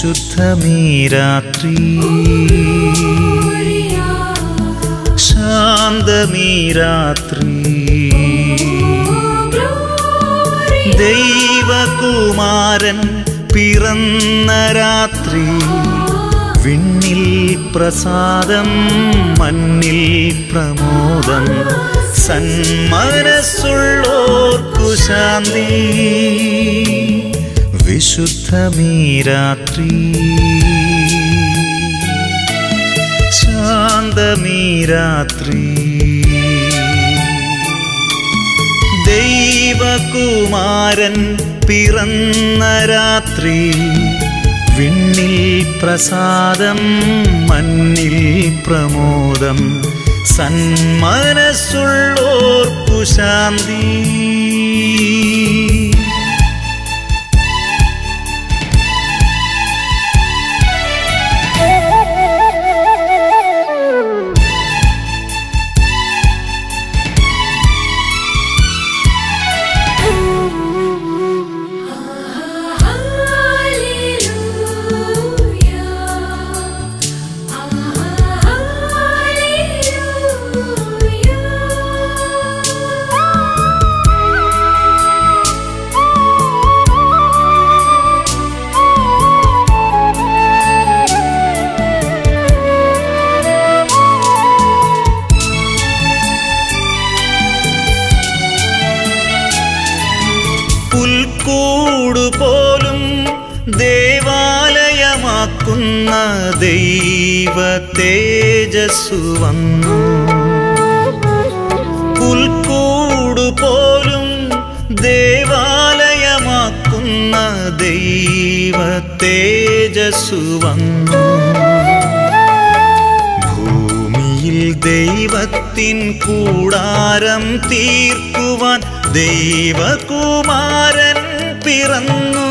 വിശുദ്ധമീ രാത്രി ശാന്തമീ രാത്രി ദൈവകുമാരൻ പിറന്ന രാത്രി വിണ്ണിൽ പ്രസാദം മണ്ണിൽ പ്രമോദം സന്മനസ്സുള്ളോർക്കു ശാന്തി വിശുദ്ധമീ രാത്രി ശാന്തമീ രാത്രി ദൈവകുമാരൻ പിറന്ന രാത്രി വിണ്ണിൽ പ്രസാദം മണ്ണിൽ പ്രമോദം സന്മനസ്സുള്ളോർക്കു ശാന്തി പുൽക്കൂട് പോലും ദേവാലയമാക്കുന്ന ദൈവ തേജസ്സു വന്നു പുൽക്കൂട് പോലും ദേവാലയമാക്കുന്ന ദൈവ തേജസ്സു വന്നു ഭൂമിയിൽ ദൈവത്തിൻ കൂടാരം തീർക്കുവാൻ ദൈവകുമാരൻ പിറന്നു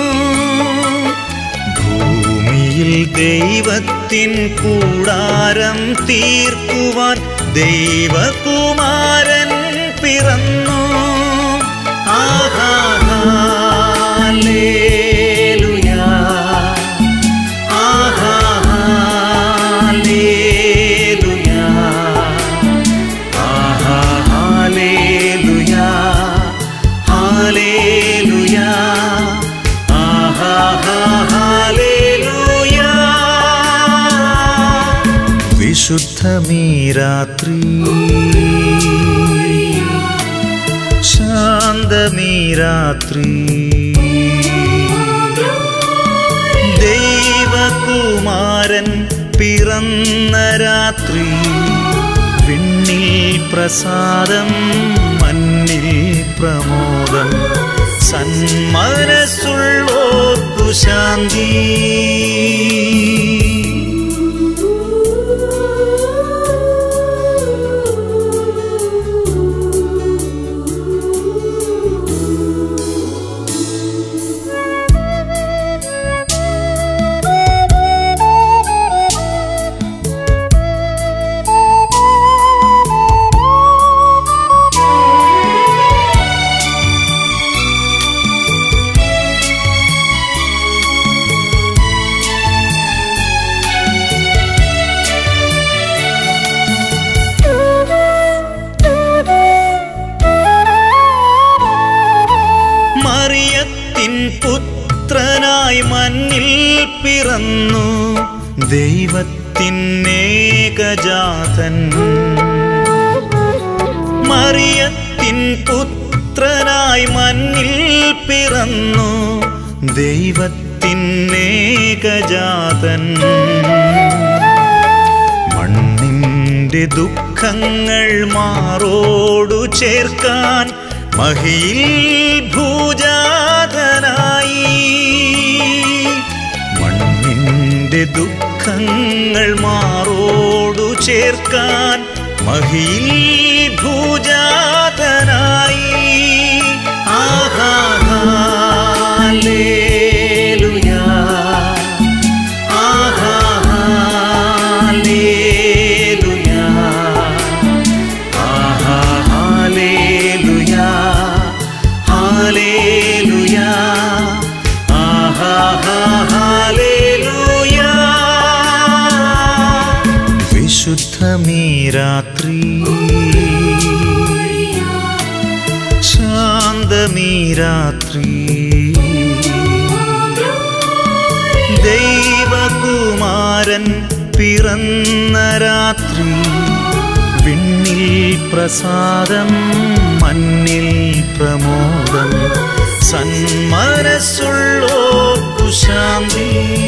ഭൂമിയിൽ ദൈവത്തിൻ കൂടാരം തീർക്കുവാൻ ദൈവകുമാരൻ പിറന്നു ആഹാ ഹല്ലേലൂയാ ആഹാ ഹല്ലേലൂയാ ആഹാ ഹല്ലേലൂയാ ഹല്ലേലൂയാ ആഹാ ഹല്ലേലൂയാ വിശുദ്ധമീ രാത്രി ശാന്തമീ രാത്രി ദൈവകുമാരൻ പിറന്ന രാത്രി വിണ്ണിൽ പ്രസാദം മണ്ണിൽ പ്രമോദം സന്മനസ്സുള്ളോർക്കു ശാന്തി മറിയത്തിൻ പുത്രനായി മണ്ണിൽ പിറന്നു ദൈവത്തിൻ ഏകജാതൻ മറിയത്തിൻ പുത്രനായി മണ്ണിൽ പിറന്നു ദൈവത്തിൻ ഏകജാതൻ മണ്ണിന്റെ ദുഃഖങ്ങൾ മാറോടു ചേർക്കാൻ മഹിയിൽ ഭൂജാതനായി മണ്ണിന്റെ ദുഃഖങ്ങൾ മാറോടു ചേർക്കാൻ മഹിയിൽ ഭൂജാതനായി ആഹാ ഹല്ലേലൂയാ ആഹാ ഹല്ലേലൂയാ ആഹാ ഹല്ലേലൂയാ ഹല്ലേലൂയാ ആഹാ ഹല്ലേലൂയാ രാത്രി ശാന്തമീ രാത്രി ദൈവകുമാരൻ പിറന്ന രാത്രി വിണ്ണിൽ പ്രസാദം മണ്ണിൽ പ്രമോദം സന്മനസ്സുള്ളോർക്കു ശാന്തി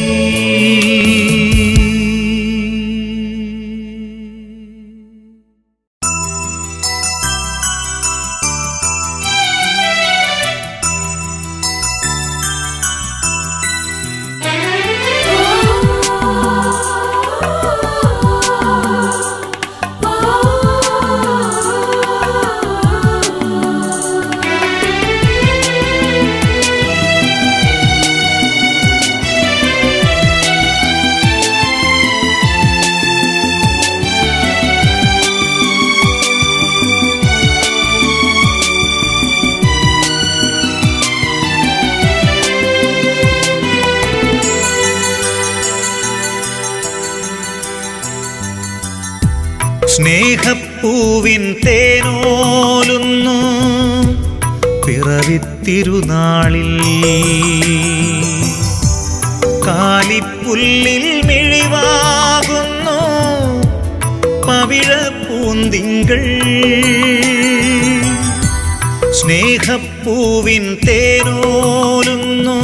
സ്നേഹപ്പൂവിൻ തേനോലുന്നു പിറവിത്തിരുനാളിൽ കാലിപ്പുല്ലിൽ മിഴിവാകുന്നു പവിഴപ്പൂന്തിങ്കൾ സ്നേഹപ്പൂവിൻ തേനോലുന്നു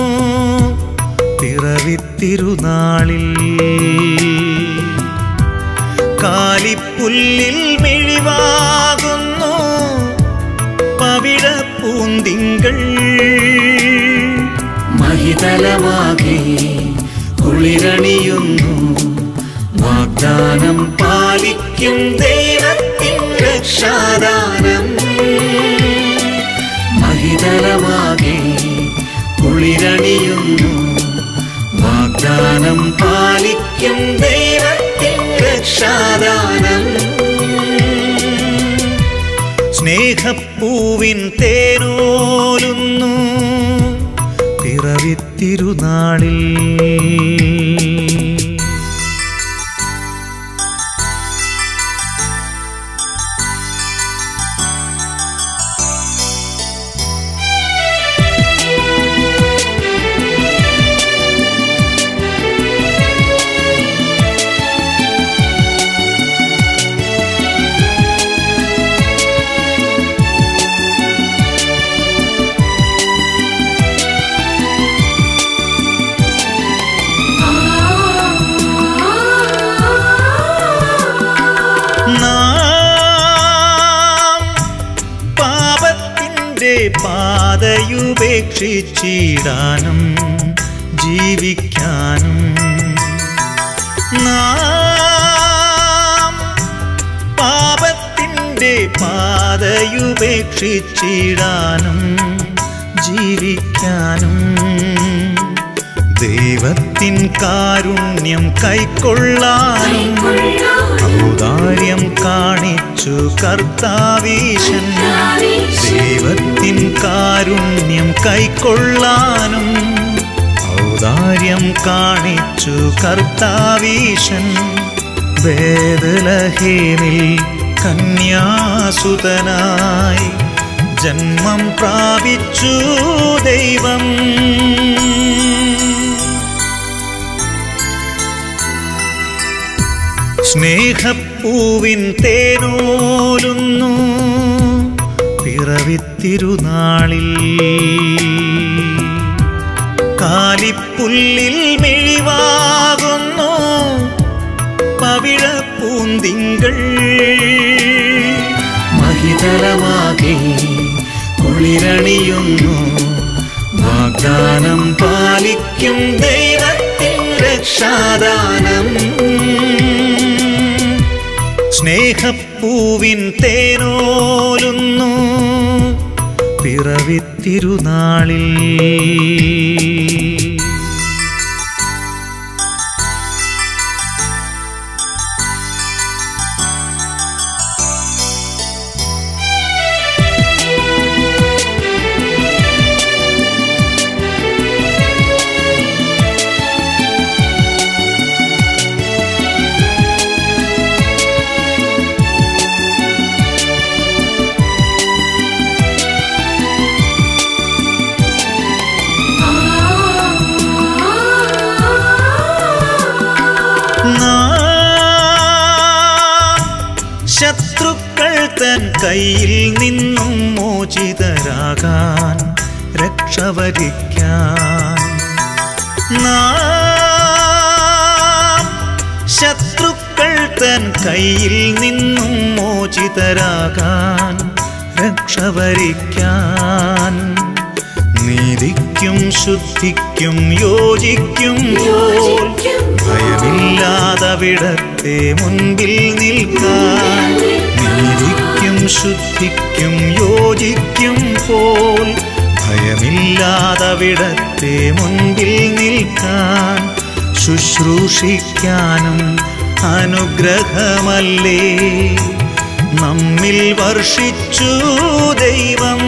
പിറവിത്തിരുനാളിൽ കാലിപ്പുല്ലിൽ മിഴിവാകുന്നു പവിഴപ്പൂന്തിങ്കൾ മഹിതലമാകെ കുളിരണിയുന്നു വാഗ്ദാനം പാലിക്കും ദൈവത്തിൻ രക്ഷാദാനം മഹിതലമാകെ കുളിരണിയുന്നു വാഗ്ദാനം പാലിക്കും ദൈവത്തിൻ രക്ഷാദാനം സ്നേഹപ്പൂവിൻ തേനോലുന്നു പിറവിത്തിരുനാളിൽ നാം പാപത്തിൻ്റെ പാതയുപേക്ഷിച്ചിടാനും ജീവിക്കാനും നാം പാപത്തിൻ്റെ പാതയുപേക്ഷിച്ചിടാനും ജീവിക്കാനും ദൈവത്തിൻ കാരുണ്യം കൈക്കൊള്ളാനും ഔദാര്യം കാണിച്ചു കർത്താവീശൻ ദൈവത്തിൻ കാരുണ്യം കൈക്കൊള്ളാനും ഔദാര്യം കാണിച്ചു കർത്താവീശൻ വേദലഹേമിൽ കന്യാസുതനായി ജന്മം പ്രാപിച്ചു ദൈവം സ്നേഹപ്പൂവിൻ തേനോലുന്നു പിറവിത്തിരുനാളിൽ കാലിപ്പുല്ലിൽ മിഴിവാകുന്നു പവിഴപ്പൂന്തിങ്കൾ മഹിതലമാകെ കുളിരണിയുന്നു വാഗ്ദാനം പാലിക്കും ദൈവത്തിൻ രക്ഷാദാനം സ്നേഹപ്പൂവിൻ തേനോലുന്നു പിറവിത്തിരുനാളിൽ ശത്രുക്കൾ തൻ കയ്യിൽ നിന്നും മോചിതരാകാൻ രക്ഷവരിക്കാൻ നാം ശത്രുക്കൾ തൻ കയ്യിൽ നിന്നും മോചിതരാകാൻ രക്ഷവരിക്കാൻ നീതിക്കും ശുദ്ധിക്കും യോജിക്കും പോൽ ഭയമില്ലാതവിടത്തെ മുൻപിൽ നിൽക്കാൻ നീതിക്കും ശുദ്ധിക്കും യോജിക്കും പോൽ ഭയമില്ലാതവിടത്തെ മുൻപിൽ നിൽക്കാൻ ശുശ്രൂഷിക്കാനും അനുഗ്രഹമല്ലേ നമ്മിൽ വർഷിച്ചു ദൈവം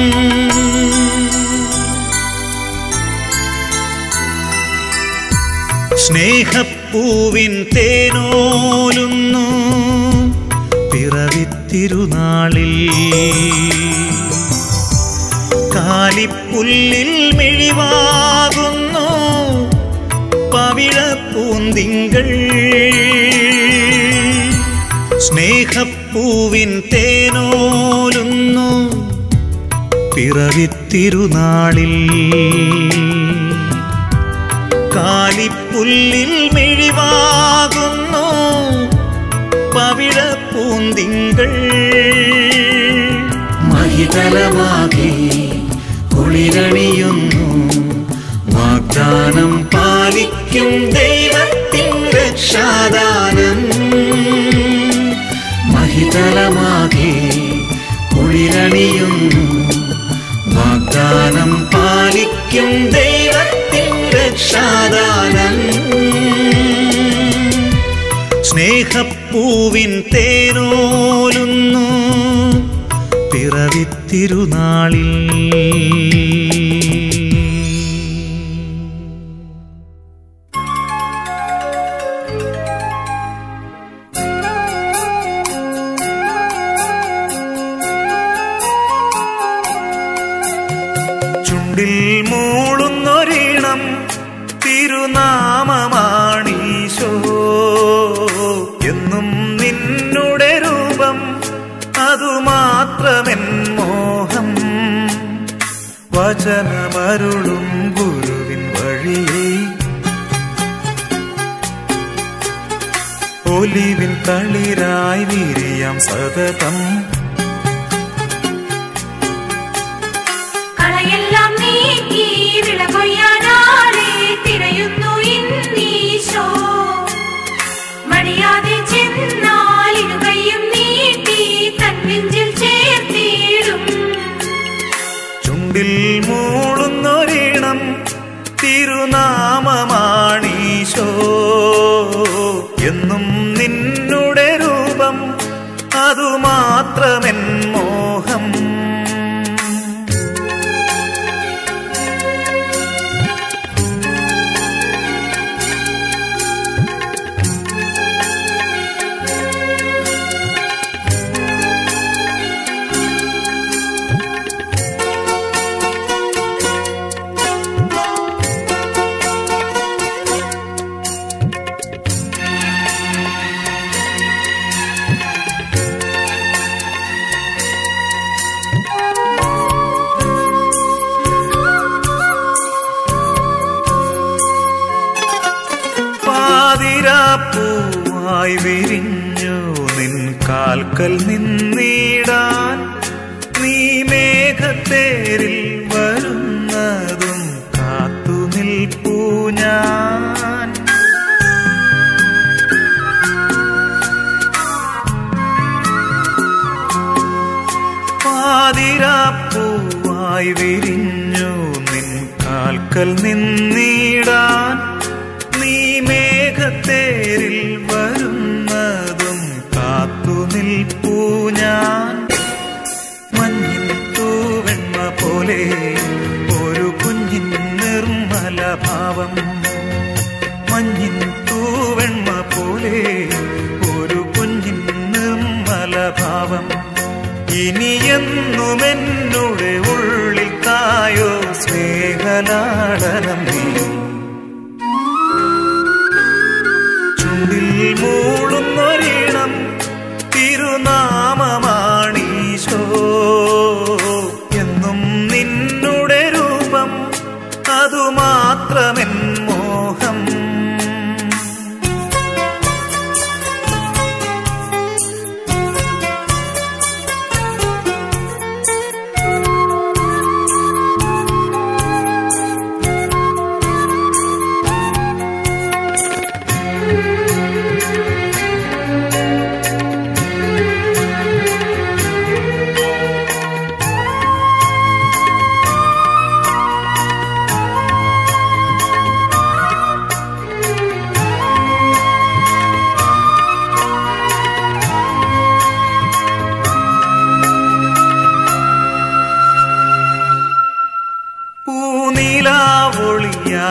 സ്നേഹപ്പൂവിൻ തേനോലുന്നു പിറവിത്തിരുനാളിൽ കാലിപ്പുല്ലിൽ മിഴിവാകുന്നു പവിഴപ്പൂന്തിങ്കൾ സ്നേഹപ്പൂവിൻ തേനോലുന്നു പിറവിത്തിരുനാളിൽ കാലിപ്പുല്ലിൽ മിഴിവാകുന്നു പവിഴപ്പൂന്തിങ്കൾ മഹിതലമാകെ കുളിരണിയുന്നു വാഗ്ദാനം പാലിക്കും ദൈവത്തിൻ രക്ഷാദാനം മഹിതലമാകെ കുളിരണിയുന്നു വാഗ്ദാനം പാലിക്കും ദൈവത്തിൻ രക്ഷാദാനം സ്നേഹപ്പൂവിൻ തേനോലുന്നു പിറവിത്തിരുനാളിൽ ചുണ്ടിൽ മൂളുന്നൊരീണം തിരുനാമമാണീശോ എന്നും നിന്നുടെ രൂപം അതുമാത്രമെൻ മോഹം വചനമരുളും ഗുരുവിൻ വഴിയേ ഒലിവിൻ തളിരായി വിരിയാം സതതം കളയെല്ലാം നീക്കി വിളകൊയ്യാനാളെ തിരയുന്നു ഇന്നീശോ മടിയാതെ ചെന്നാൽ ഇരുകൈയും നീട്ടി തൻ നെഞ്ചിൽ ചേർത്തിടും ചുണ്ടിൽ മൂളുന്നൊരീണം തിരുനാമമാണീശോ എന്നും നിന്നുടെ രൂപം അതുമാത്രമെൻ മോഹം പാതിരാപ്പൂവായി വിരിഞ്ഞു നിൻ കാൽക്കൽ നിന്നിടാൻ നീ മേഘത്തേരിൽ വരുന്നതും കാത്തു നിൽപ്പൂ ഞാൻ പാതിരാപ്പൂവായി വിരിഞ്ഞു നിൻ കാൽക്കൽ നിന്നിടാൻ നീ മേഘത്തേരിൽ വരുന്നതും കാത്തു നിൽപ്പൂ ഞാൻ മഞ്ഞിൻ തൂവെണ്ണ പോലെ ഒരു കുഞ്ഞിൻ നിർമ്മല ഭാവം മഞ്ഞിൻ തൂവെണ്ണ പോലെ ഒരു കുഞ്ഞിൻ നിർമ്മല ഭാവം ഇനിയെന്നും എന്നുടെ ഉള്ളിൽ തായോ സ്നേഹലാടനം നീ ചുണ്ടിൽ മൂളുന്നൊരീണം തിരുനാ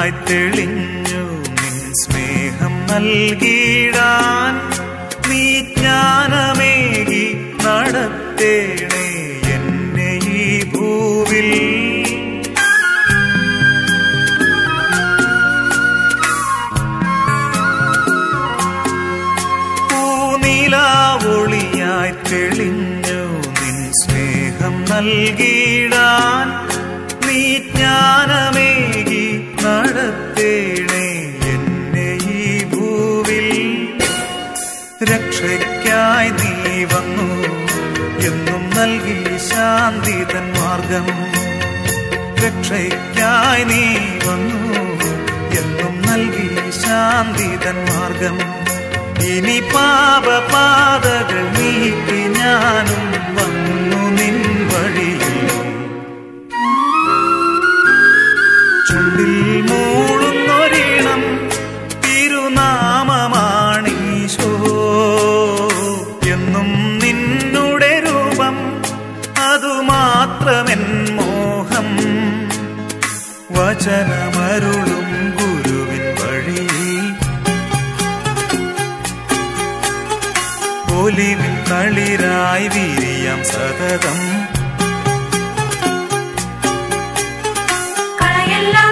ഒളിയായി തെളിഞ്ഞു നിൻ സ്നേഹം നൽകിടാൻ നീ ജ്ഞാനമേകി നടത്തേണേ എന്നെ ഈ ഭൂവിൽ പൂനിലാവൊളിയായി തെളിഞ്ഞു നിൻ സ്നേഹം നൽകിടാൻ നീ ജ്ഞാനമേകി നടത്തേണേ എന്നെ ഈ ഭൂവിൽ രക്ഷയ്ക്കായി നീ വന്നു എന്നും നൽകി ശാന്തി തൻ മാർഗം രക്ഷയ്ക്കായി നീ വന്നു എന്നും നൽകി ശാന്തി തൻ മാർഗം ഇനി പാപപാതകൾ നീക്കി ഞാനും വന്നു നിൻ വഴിയിൽ ചുണ്ടിൽ മൂളുന്നൊരീണം തിരുനാമമാണീശോ എന്നും നിന്നുടെ രൂപം അതുമാത്രമെൻ മോഹം വചനമരുളും ഗുരുവിൻ വഴിയിൽ ഒലിവിൻ തളിരായി വീരിയാം സതതം കളയെല്ലാം